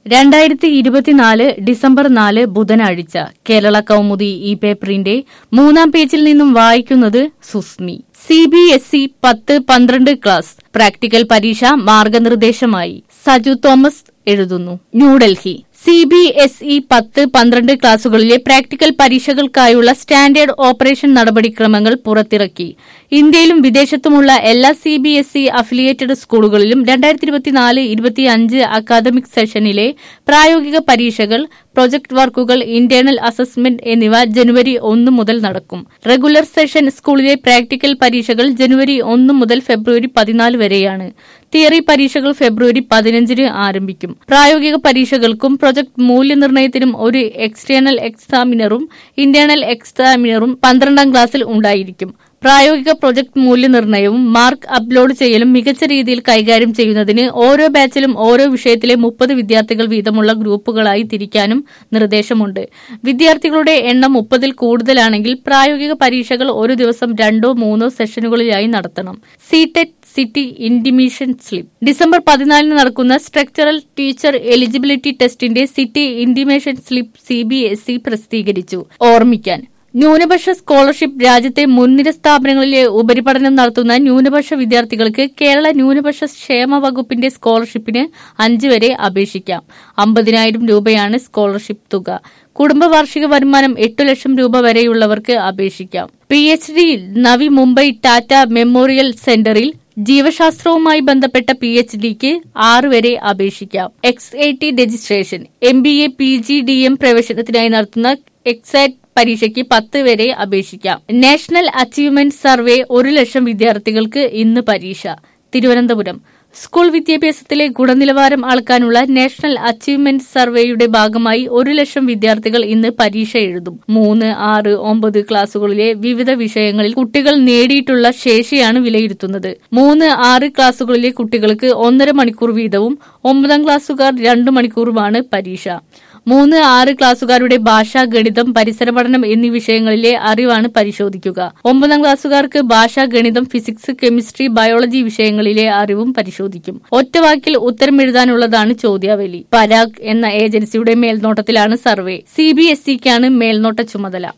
രണ്ടായിരത്തി ഇരുപത്തിനാല് ഡിസംബർ നാല് ബുധനാഴ്ച കേരള കൗമുദി ഈ പേപ്പറിന്റെ മൂന്നാം പേജിൽ നിന്നും വായിക്കുന്നത് സുസ്മി സി ബി എസ് ഇ പത്ത് പന്ത്രണ്ട് ക്ലാസ് പ്രാക്ടിക്കൽ പരീക്ഷ മാർഗനിർദ്ദേശമായി സജു തോമസ് എഴുതുന്നു New Delhi C B S E പത്ത് പന്ത്രണ്ട് ക്ലാസുകളിലെ പ്രാക്ടിക്കൽ പരീക്ഷകൾക്കായുള്ള സ്റ്റാൻഡേർഡ് ഓപ്പറേഷൻ നടപടിക്രമങ്ങൾ പുറത്തിറക്കി ഇന്ത്യയിലും വിദേശത്തുമുള്ള എല്ലാ C B S E affiliated സ്കൂളുകളിലും രണ്ടായിരത്തി ഇരുപത്തിനാല് ഇരുപത്തിയഞ്ച് അക്കാദമിക് സെഷനിലെ പ്രായോഗിക പരീക്ഷകൾ പ്രൊജക്ട് വർക്കുകൾ ഇന്റേണൽ അസസ്മെന്റ് എന്നിവ ജനുവരി ഒന്ന് മുതൽ നടക്കും റെഗുലർ സെഷൻ സ്കൂളിലെ പ്രാക്ടിക്കൽ പരീക്ഷകൾ ജനുവരി ഒന്ന് മുതൽ ഫെബ്രുവരി പതിനാല് വരെയാണ് തിയറി പരീക്ഷകൾ ഫെബ്രുവരി പതിനഞ്ചിന് ആരംഭിക്കും പ്രായോഗിക പരീക്ഷകൾക്കും പ്രൊജക്ട് മൂല്യനിർണ്ണയത്തിനും ഒരു എക്സ്റ്റേണൽ എക്സാമിനറും ഇന്റേണൽ എക്സാമിനറും പന്ത്രണ്ടാം ക്ലാസ്സിൽ ഉണ്ടായിരിക്കും പ്രായോഗിക പ്രൊജക്ട് മൂല്യനിർണ്ണയവും മാർക്ക് അപ്ലോഡ് ചെയ്യലും മികച്ച രീതിയിൽ കൈകാര്യം ചെയ്യുന്നതിന് ഓരോ ബാച്ചിലും ഓരോ വിഷയത്തിലെ മുപ്പത് വിദ്യാർത്ഥികൾ വീതമുള്ള ഗ്രൂപ്പുകളായി തിരിക്കാനും നിർദ്ദേശമുണ്ട് വിദ്യാർത്ഥികളുടെ എണ്ണം മുപ്പതിൽ കൂടുതലാണെങ്കിൽ പ്രായോഗിക പരീക്ഷകൾ ഒരു ദിവസം രണ്ടോ മൂന്നോ സെഷനുകളിലായി നടത്തണം CTET city intimation slip December പതിനാലിന് നടക്കുന്ന സ്ട്രക്ചറൽ ടീച്ചർ എലിജിബിലിറ്റി ടെസ്റ്റിന്റെ city intimation slip C B S E പ്രസിദ്ധീകരിച്ചു ഓർമ്മിക്കാൻ ന്യൂനപക്ഷ സ്കോളർഷിപ്പ് രാജ്യത്തെ മുൻനിര സ്ഥാപനങ്ങളിലെ ഉപരിപഠനം നടത്തുന്ന ന്യൂനപക്ഷ വിദ്യാർത്ഥികൾക്ക് കേരള ന്യൂനപക്ഷ ക്ഷേമ വകുപ്പിന്റെ സ്കോളർഷിപ്പിന് അഞ്ച് വരെ അപേക്ഷിക്കാം അമ്പതിനായിരം രൂപയാണ് സ്കോളർഷിപ്പ് തുക കുടുംബ വാർഷിക വരുമാനം എട്ടു ലക്ഷം രൂപ വരെയുള്ളവർക്ക് അപേക്ഷിക്കാം P H D Navi Mumbai Tata Memorial സെന്ററിൽ ജീവശാസ്ത്രവുമായി ബന്ധപ്പെട്ട പി എച്ച് ഡിക്ക് ആറ് വരെ അപേക്ഷിക്കാം X I T registration M B A P G D M പ്രവേശനത്തിനായി നടത്തുന്ന എക്സാറ്റ് പരീക്ഷയ്ക്ക് പത്ത് വരെ അപേക്ഷിക്കാം നാഷണൽ അച്ചീവ്മെന്റ് സർവേ ഒരു ലക്ഷം വിദ്യാർത്ഥികൾക്ക് ഇന്ന് പരീക്ഷ തിരുവനന്തപുരം സ്കൂൾ വിദ്യാഭ്യാസത്തിലെ ഗുണനിലവാരം അളക്കാനുള്ള നാഷണൽ അച്ചീവ്മെന്റ് സർവേയുടെ ഭാഗമായി ഒരു ലക്ഷം വിദ്യാർത്ഥികൾ ഇന്ന് പരീക്ഷ എഴുതും മൂന്ന് ആറ് ഒമ്പത് ക്ലാസുകളിലെ വിവിധ വിഷയങ്ങളിൽ കുട്ടികൾ നേടിയിട്ടുള്ള ശേഷിയാണ് വിലയിരുത്തുന്നത് മൂന്ന് ആറ് ക്ലാസുകളിലെ കുട്ടികൾക്ക് ഒന്നര മണിക്കൂർ വീതവും ഒമ്പതാം ക്ലാസ്സുകാർ രണ്ടു മണിക്കൂറുമാണ് പരീക്ഷ മൂന്ന് ആറ് ക്ലാസ്സുകാരുടെ ഭാഷ ഗണിതം പരിസര പഠനം എന്നീ വിഷയങ്ങളിലെ അറിവാണ് പരിശോധിക്കുക ഒമ്പതാം ക്ലാസ്സുകാർക്ക് ഭാഷ ഗണിതം ഫിസിക്സ് കെമിസ്ട്രി ബയോളജി വിഷയങ്ങളിലെ അറിവും പരിശോധിക്കും ഒറ്റവാക്കിൽ ഉത്തരം എഴുതാനുള്ളതാണ് ചോദ്യാവലി പരാഗ് എന്ന ഏജൻസിയുടെ മേൽനോട്ടത്തിലാണ് സർവേ സി ബി എസ് സിക്കാണ് മേൽനോട്ട ചുമതല